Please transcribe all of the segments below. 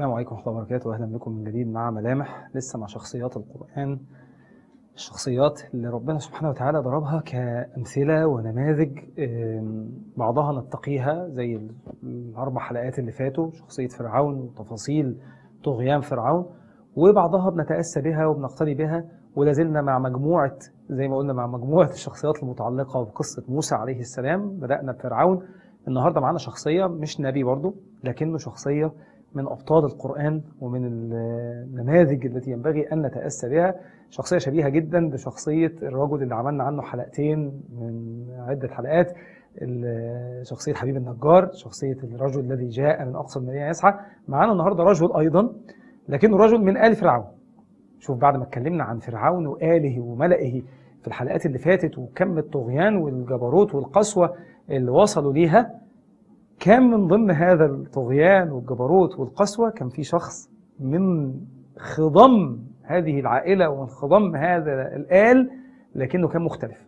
السلام عليكم ورحمة الله وبركاته أهلا بكم من جديد مع ملامح لسه مع شخصيات القرآن الشخصيات اللي ربنا سبحانه وتعالى ضربها كأمثلة ونماذج آم، بعضها نتقيها زي الأربع حلقات اللي فاتوا شخصية فرعون وتفاصيل طغيان فرعون وبعضها بنتأسى بها وبنقتدي بها ولا زلنا مع مجموعة زي ما قلنا مع مجموعة الشخصيات المتعلقة بقصة موسى عليه السلام بدأنا بفرعون النهارده معانا شخصية مش نبي برضه لكنه شخصية من أبطال القرآن ومن النماذج التي ينبغي أن نتأسى بها شخصية شبيهة جدا بشخصية الرجل اللي عملنا عنه حلقتين من عدة حلقات ال- شخصية حبيب النجار شخصية الرجل الذي جاء من أقصى المدينة يسعى معانا النهاردة رجل أيضا لكنه رجل من آل فرعون شوف بعد ما اتكلمنا عن فرعون وآله وملئه في الحلقات اللي فاتت وكم الطغيان والجبروت والقسوة اللي وصلوا ليها كان من ضمن هذا الطغيان والجبروت والقسوة كان في شخص من خضم هذه العائلة ومن خضم هذا الآل لكنه كان مختلف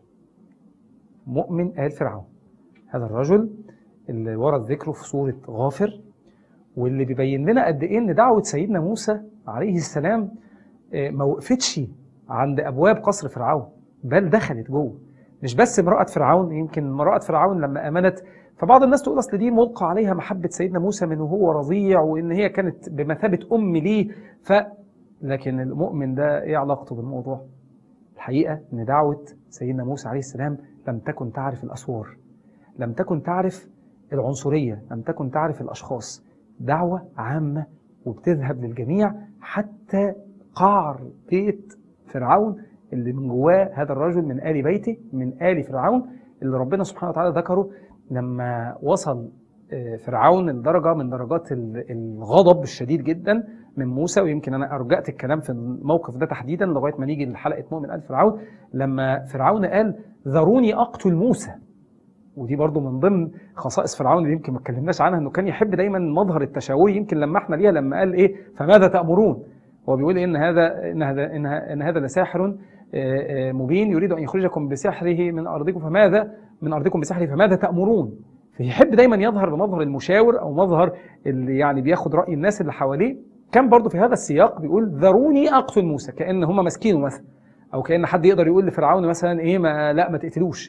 مؤمن آل فرعون هذا الرجل اللي ورد ذكره في سورة غافر واللي بيبين لنا قد ايه ان دعوة سيدنا موسى عليه السلام آه، ما وقفتش عند ابواب قصر فرعون بل دخلت جوه مش بس امرأة فرعون يمكن امرأة فرعون لما امنت فبعض الناس تقول اصل دي ملقى عليها محبة سيدنا موسى من وهو رضيع وان هي كانت بمثابة ام ليه ف لكن المؤمن ده ايه علاقته بالموضوع؟ الحقيقة ان دعوة سيدنا موسى عليه السلام لم تكن تعرف الاسوار لم تكن تعرف العنصرية لم تكن تعرف الاشخاص دعوة عامة وبتذهب للجميع حتى قعر بيت فرعون اللي من جواه هذا الرجل من آل بيته من آل فرعون اللي ربنا سبحانه وتعالى ذكره لما وصل آه، فرعون لدرجة من درجات ال- الغضب الشديد جدا من موسى ويمكن أنا أرجأت الكلام في الموقف ده تحديدا لغاية ما نيجي لحلقة مؤمن آل فرعون لما فرعون قال ذروني أقتل موسى ودي برضو من ضمن خصائص فرعون اللي يمكن ما اتكلمناش عنها انه كان يحب دايما مظهر التشاؤم يمكن لما احنا ليها لما قال ايه فماذا تأمرون هو بيقول ان هذا ان هذا ان, ه- إن هذا لساحر آه، آه، مبين يريد ان يخرجكم بسحره من ارضكم فماذا من ارضكم بسحره فماذا تأمرون فيحب دايما يظهر بمظهر المشاور او مظهر اللي يعني بياخد رأي الناس اللي حواليه كان برضو في هذا السياق بيقول ذروني اقتل موسى كأن هم ماسكينه مثلا او كأن حد يقدر يقول لفرعون مثلا ايه ما لا ما تقتلوش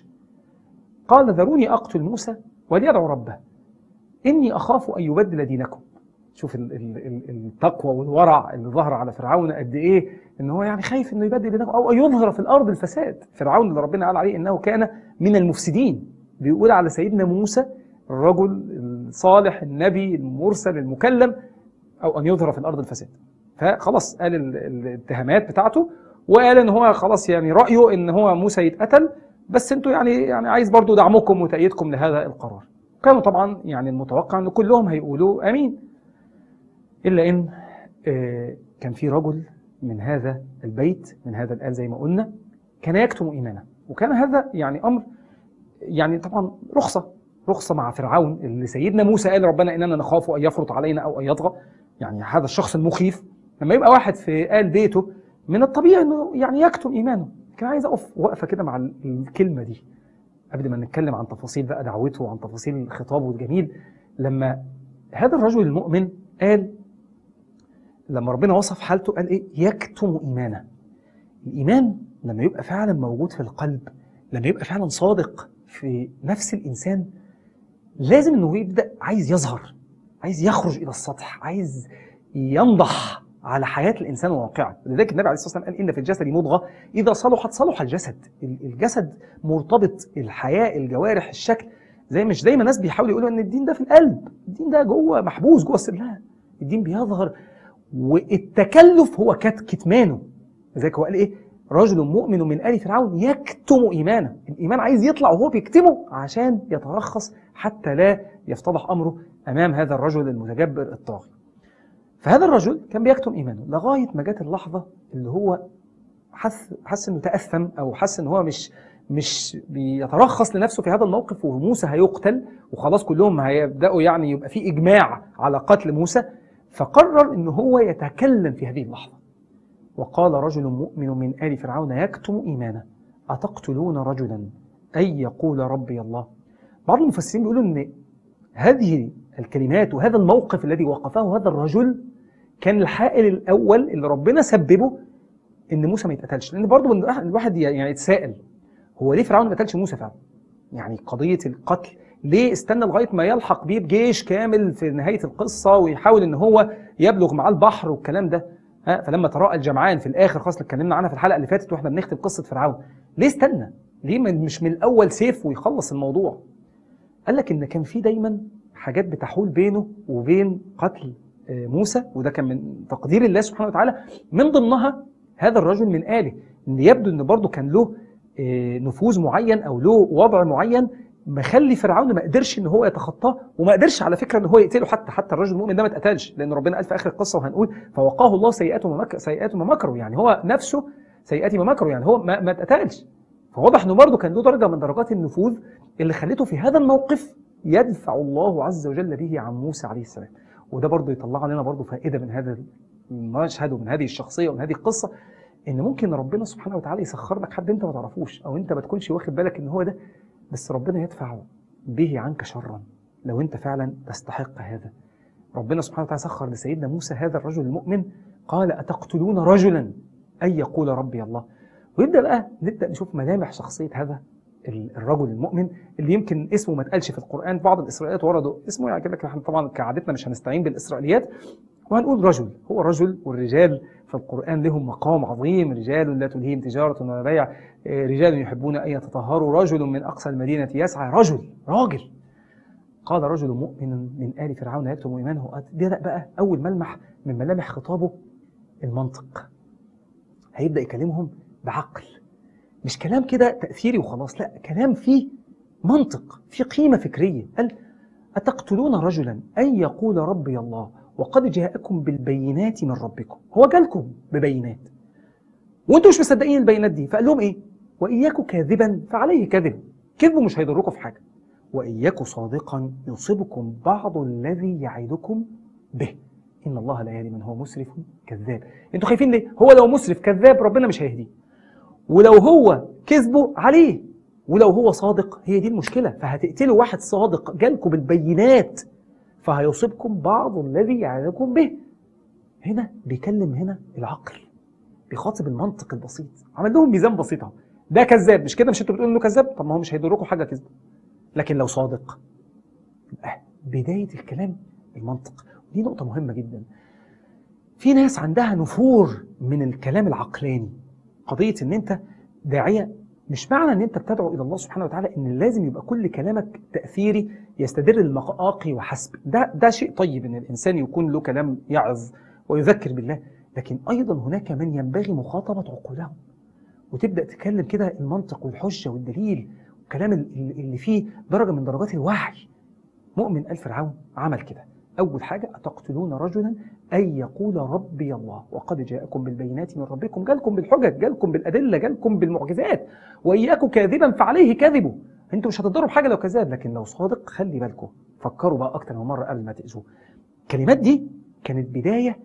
قال ذروني أقتل موسى وليدعو ربه إني أخاف أن يبدل دينكم شوف ال- ال- ال- التقوى والورع اللي ظهر على فرعون قد إيه إن هو يعني خايف إنه يبدل دينكم أو أن يظهر في الأرض الفساد فرعون اللي ربنا قال عليه إنه كان من المفسدين بيقول على سيدنا موسى الرجل الصالح النبي المرسل المكلم أو أن يظهر في الأرض الفساد فخلاص قال ال- ال- الاتهامات بتاعته وقال ان هو خلاص يعني رايه ان هو موسى يتقتل بس انتوا يعني يعني عايز برضو دعمكم وتأييدكم لهذا القرار كانوا طبعا يعني المتوقع ان كلهم هيقولوا امين الا ان آه، كان في رجل من هذا البيت من هذا الآل زي ما قلنا كان يكتم ايمانه وكان هذا يعني امر يعني طبعا رخصه رخصه مع فرعون اللي سيدنا موسى قال ربنا اننا نخاف ان يفرط علينا او ان يطغى يعني هذا الشخص المخيف لما يبقى واحد في آل بيته من الطبيعي انه يعني يكتم ايمانه كان عايز اقف وقفه كده مع ال- الكلمه دي قبل ما نتكلم عن تفاصيل بقى دعوته وعن تفاصيل خطابه الجميل لما هذا الرجل المؤمن قال لما ربنا وصف حالته قال ايه يكتم ايمانه الايمان لما يبقى فعلا موجود في القلب لما يبقى فعلا صادق في نفس الانسان لازم انه يبدا عايز يظهر عايز يخرج الى السطح عايز ينضح على حياه الانسان وواقعه لذلك النبي عليه الصلاه والسلام قال ان في الجسد مضغه اذا صلحت صلح الجسد ال- الجسد مرتبط الحياه الجوارح الشكل زي مش زي ما ناس بيحاولوا يقولوا ان الدين ده في القلب الدين ده جوه محبوس جوه السر لا الدين بيظهر والتكلف هو كت كتمانه لذلك هو قال ايه رجل مؤمن من آل فرعون يكتم إيمانه الإيمان عايز يطلع وهو بيكتمه عشان يترخص حتى لا يفتضح أمره أمام هذا الرجل المتجبر الطاغي فهذا الرجل كان بيكتم إيمانه لغاية ما جت اللحظة اللي هو حس حس إنه تأثم أو حس إن هو مش مش بيترخص لنفسه في هذا الموقف وموسى هيقتل وخلاص كلهم هيبدأوا يعني يبقى في إجماع على قتل موسى فقرر إن هو يتكلم في هذه اللحظة وقال رجل مؤمن من آل فرعون يكتم إيمانه أتقتلون رجلا أن يقول ربي الله بعض المفسرين بيقولوا أن هذه الكلمات وهذا الموقف الذي وقفه هذا الرجل كان الحائل الاول اللي ربنا سببه ان موسى ما يتقتلش لان برضه الواحد يعني يتساءل هو ليه فرعون ما قتلش موسى فعلا يعني قضيه القتل ليه استنى لغايه ما يلحق بيه بجيش كامل في نهايه القصه ويحاول ان هو يبلغ معاه البحر والكلام ده ها فلما تراءى الجمعان في الاخر خلاص اتكلمنا عنها في الحلقه اللي فاتت واحنا بنختم قصه فرعون ليه استنى ليه مش من الاول سيف ويخلص الموضوع قال لك ان كان في دايما حاجات بتحول بينه وبين قتل آه، موسى وده كان من تقدير الله سبحانه وتعالى من ضمنها هذا الرجل من آله ان يبدو ان برضه كان له آه، نفوذ معين او له وضع معين مخلي فرعون ما قدرش ان هو يتخطاه وما قدرش على فكره ان هو يقتله حتى حتى الرجل المؤمن ده ما اتقتلش لان ربنا قال في اخر القصه وهنقول فوقاه الله سيئات ما مكر سيئات ما مكروا يعني هو نفسه سيئات ما مكروا يعني هو ما, ما اتقتلش فواضح انه برضه كان له درجه من درجات النفوذ اللي خلته في هذا الموقف يدفع الله عز وجل به عن موسى عليه السلام وده برضه يطلع لنا برضه فائده من هذا المشهد ومن هذه الشخصيه ومن هذه القصه ان ممكن ربنا سبحانه وتعالى يسخر لك حد انت ما تعرفوش او انت ما تكونش واخد بالك ان هو ده بس ربنا يدفع به عنك شرا لو انت فعلا تستحق هذا ربنا سبحانه وتعالى سخر لسيدنا موسى هذا الرجل المؤمن قال أتقتلون رجلا أن يقول ربي الله ويبدأ بقى نبدأ نشوف ملامح شخصية هذا الرجل المؤمن اللي يمكن اسمه ما اتقالش في القرآن بعض الإسرائيليات وردوا اسمه يعني كده احنا طبعا كعادتنا مش هنستعين بالإسرائيليات وهنقول رجل هو رجل والرجال في القرآن لهم مقام عظيم رجال لا تلهيهم تجارة ولا بيع رجال يحبون أن يتطهروا رجل من أقصى المدينة يسعى رجل راجل قال رجل مؤمن من آل فرعون يكتم إيمانه ده بقى أول ملمح من ملامح خطابه المنطق هيبدأ يكلمهم بعقل مش كلام كده تأثيري وخلاص لا كلام فيه منطق فيه قيمة فكرية قال أتقتلون رجلا أن يقول ربي الله وقد جاءكم بالبينات من ربكم هو جالكم ببينات وانتوا مش مصدقين البينات دي فقال لهم ايه وإياكم كاذبا فعليه كذب كذبه مش هيضركم في حاجة وإياكم صادقا يصيبكم بعض الذي يعدكم به إن الله لا يهدي من هو مسرف كذاب انتوا خايفين ليه هو لو مسرف كذاب ربنا مش هيهديه ولو هو كذبه عليه ولو هو صادق هي دي المشكلة فهتقتلوا واحد صادق جالكم بالبينات فهيصيبكم بعض الذي يعدكم به هنا بيكلم هنا العقل بيخاطب المنطق البسيط عمل لهم ميزان بسيط اهو ده كذاب مش كده مش انتوا بتقولوا انه كذاب طب ما هو مش هيضركم حاجه كذب لكن لو صادق يبقى بدايه الكلام المنطق دي نقطه مهمه جدا في ناس عندها نفور من الكلام العقلاني قضيه ان انت داعيه مش معنى ان انت بتدعو الى الله سبحانه وتعالى ان لازم يبقى كل كلامك تاثيري يستدر المقاقي وحسب ده ده شيء طيب ان الانسان يكون له كلام يعظ ويذكر بالله لكن ايضا هناك من ينبغي مخاطبه عقولهم وتبدا تتكلم كده المنطق والحجه والدليل والكلام اللي فيه درجه من درجات الوعي مؤمن ال فرعون عمل كده اول حاجه اتقتلون رجلا ان يقول ربي الله وقد جاءكم بالبينات من ربكم جالكم بالحجج جالكم بالادله جالكم بالمعجزات واياكم كاذبا فعليه كذبوا انتوا مش هتضروا بحاجه لو كذاب لكن لو صادق خلي بالكم فكروا بقى اكتر من مره قبل ما تاذوه الكلمات دي كانت بدايه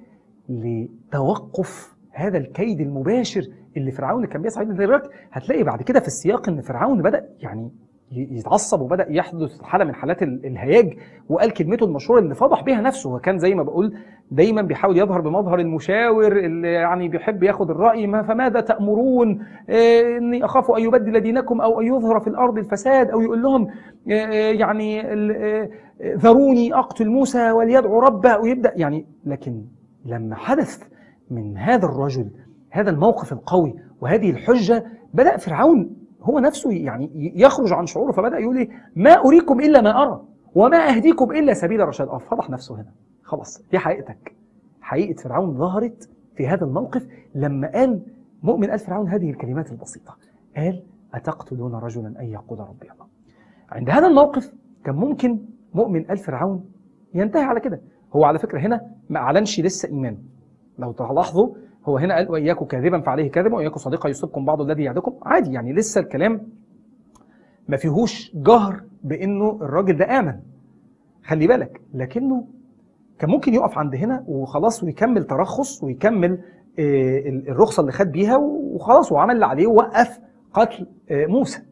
لتوقف هذا الكيد المباشر اللي فرعون كان بيسعى دلوقتي هتلاقي بعد كده في السياق ان فرعون بدا يعني يتعصب وبدا يحدث حاله من حالات الهياج وقال كلمته المشهوره اللي فضح بها نفسه وكان زي ما بقول دايما بيحاول يظهر بمظهر المشاور اللي يعني بيحب ياخد الراي ما فماذا تامرون إيه اني اخاف ان يبدل دينكم او ان يظهر في الارض الفساد او يقول لهم إيه يعني إيه ذروني اقتل موسى وليدعو ربه ويبدا يعني لكن لما حدث من هذا الرجل هذا الموقف القوي وهذه الحجة بدأ فرعون هو نفسه يعني يخرج عن شعوره فبدأ يقول إيه ما أريكم إلا ما أرى وما أهديكم إلا سبيل الرشاد أه فضح نفسه هنا خلاص دي حقيقتك حقيقة فرعون ظهرت في هذا الموقف لما قال مؤمن آل فرعون هذه الكلمات البسيطة قال أتقتلون رجلا أن يقول ربي الله عند هذا الموقف كان ممكن مؤمن آل فرعون ينتهي على كده هو على فكرة هنا ما أعلنش لسه إيمانه لو تلاحظوا هو هنا قال وإياكم كاذبا فعليه كذب وإياكم صادقا يصيبكم بعض الذي يعدكم عادي يعني لسه الكلام ما فيهوش جهر بأنه الراجل ده آمن خلي بالك لكنه كان ممكن يقف عند هنا وخلاص ويكمل ترخص ويكمل الرخصة اللي خد بيها وخلاص وعمل اللي عليه ووقف قتل موسى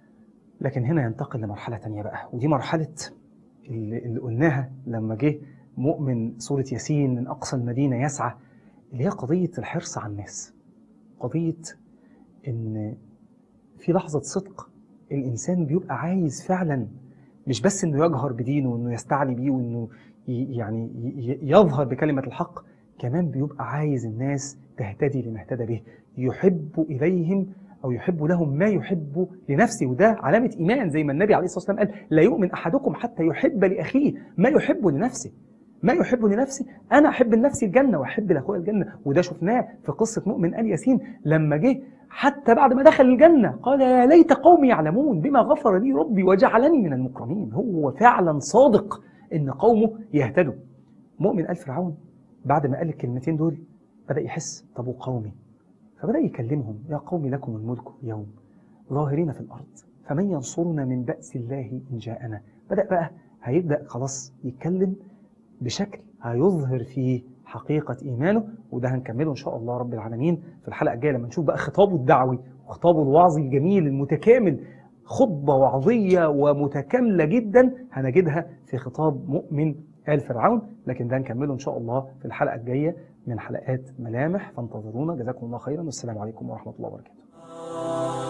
لكن هنا ينتقل لمرحلة تانية بقى ودي مرحلة اللي قلناها لما جه مؤمن سورة ياسين من أقصى المدينة يسعى اللي هي قضية الحرص على الناس قضية إن في لحظة صدق الإنسان بيبقى عايز فعلا مش بس إنه يجهر بدينه وإنه يستعلي بيه وإنه ي- يعني ي- يظهر بكلمة الحق كمان بيبقى عايز الناس تهتدي لما اهتدى به يحب إليهم أو يحب لهم ما يحب لنفسه وده علامة إيمان زي ما النبي عليه الصلاة والسلام قال لا يؤمن أحدكم حتى يحب لأخيه ما يحب لنفسه ما يحب لنفسه أنا أحب لنفسي الجنة وأحب لأخويا الجنة وده شفناه في قصة مؤمن آل ياسين لما جه حتى بعد ما دخل الجنة قال يا ليت قومي يعلمون بما غفر لي ربي وجعلني من المكرمين هو فعلا صادق إن قومه يهتدوا مؤمن آل فرعون بعد ما قال الكلمتين دول بدأ يحس طب وقومي فبدأ يكلمهم يا قوم لكم الملك اليوم ظاهرين في الأرض فمن ينصرنا من بأس الله إن جاءنا بدأ بقى هيبدأ خلاص يتكلم بشكل هيظهر فيه حقيقة إيمانه وده هنكمله إن شاء الله رب العالمين في الحلقة الجاية لما نشوف بقى خطابه الدعوي وخطابه الوعظي الجميل المتكامل خطبة وعظية ومتكاملة جدا هنجدها في خطاب مؤمن آل فرعون لكن ده نكمله إن شاء الله في الحلقة الجاية من حلقات ملامح فانتظرونا جزاكم الله خيرا والسلام عليكم ورحمة الله وبركاته